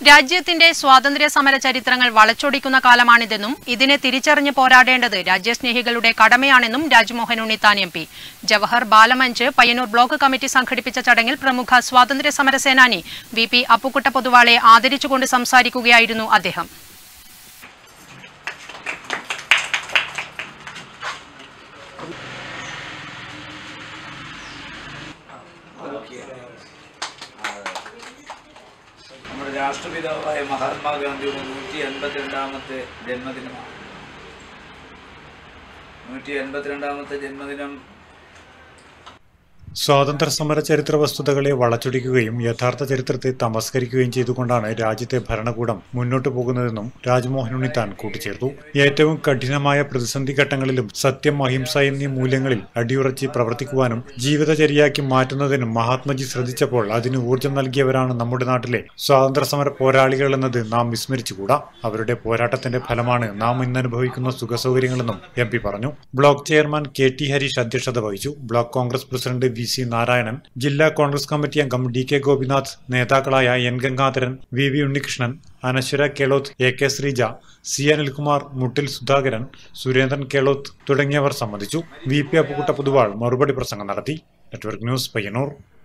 രാജ്യത്തിന്റെ സ്വാതന്ത്ര്യ സമര ചരിത്രങ്ങൾ വളച്ചൊടിക്കുന്ന കാലമാണിതെന്നും ഇതിനെ തിരിച്ചറിഞ്ഞ് പോരാടേണ്ടത് രാജ്യസ്നേഹികളുടെ കടമയാണെന്നും Rajmohan Unnithan M P Jawahar Balamanch Payyanur block committee സംഘടിപ്പിച്ച ചടങ്ങിൽ പ്രമുഖ സ്വാതന്ത്ര്യ സമര സേനാനി വി പി അപ്പുക്കുട്ട പൊതുവാളെ ആദരിച്ചുകൊണ്ട് സംസാരിക്കുകയായിരുന്നു അദ്ദേഹം നമ്മുടെ രാഷ്ട്രപിതാവായ മഹാത്മാഗാന്ധിയുടെ നൂറ്റി എൺപത്തിരണ്ടാമത്തെ ജന്മദിനമാണ് നൂറ്റി എൺപത്തിരണ്ടാമത്തെ ജന്മദിനം സ്വാതന്ത്ര്യ സമര ചരിത്ര വസ്തുതകളെ വളച്ചൊടിക്കുകയും യഥാർത്ഥ ചരിത്രത്തെ തമസ്കരിക്കുകയും ചെയ്തുകൊണ്ടാണ് രാജ്യത്തെ ഭരണകൂടം മുന്നോട്ടു പോകുന്നതെന്നും രാജ്മോഹൻ ഉണ്ണിത്താൻ കൂട്ടിച്ചേർത്തു ഏറ്റവും കഠിനമായ പ്രതിസന്ധി ഘട്ടങ്ങളിലും സത്യം അഹിംസ എന്നീ മൂല്യങ്ങളിൽ അടിയുറച്ച് പ്രവർത്തിക്കുവാനും ജീവിതചര്യയാക്കി മാറ്റുന്നതിനും മഹാത്മജി ശ്രദ്ധിച്ചപ്പോൾ അതിന് ഊർജം നൽകിയവരാണ് നമ്മുടെ നാട്ടിലെ സ്വാതന്ത്ര്യ സമര പോരാളികൾ എന്നത് നാം വിസ്മരിച്ചുകൂടാ അവരുടെ പോരാട്ടത്തിന്റെ ഫലമാണ് നാം ഇന്ന് അനുഭവിക്കുന്ന സുഖസൗകര്യങ്ങളെന്നും എം പി പറഞ്ഞു block chairman K T Harish അധ്യക്ഷത വഹിച്ചു block Congress president V C Narayanan ജില്ലാ കോൺഗ്രസ് കമ്മിറ്റി അംഗം ഡി കെ ഗോപിനാഥ് നേതാക്കളായ N Gangadharan V V Unnikrishnan Anaswara Kelothu A K Sreeja C Anilkumar Muttil Sudhakaran Surendran Keloth തുടങ്ങിയവർ സംബന്ധിച്ചു വി പി അപ്പുക്കുട്ട പൊതുവാൾ മറുപടി പ്രസംഗം നടത്തി നെറ്റ്വർക്ക് ന്യൂസ് പയ്യന്നൂർ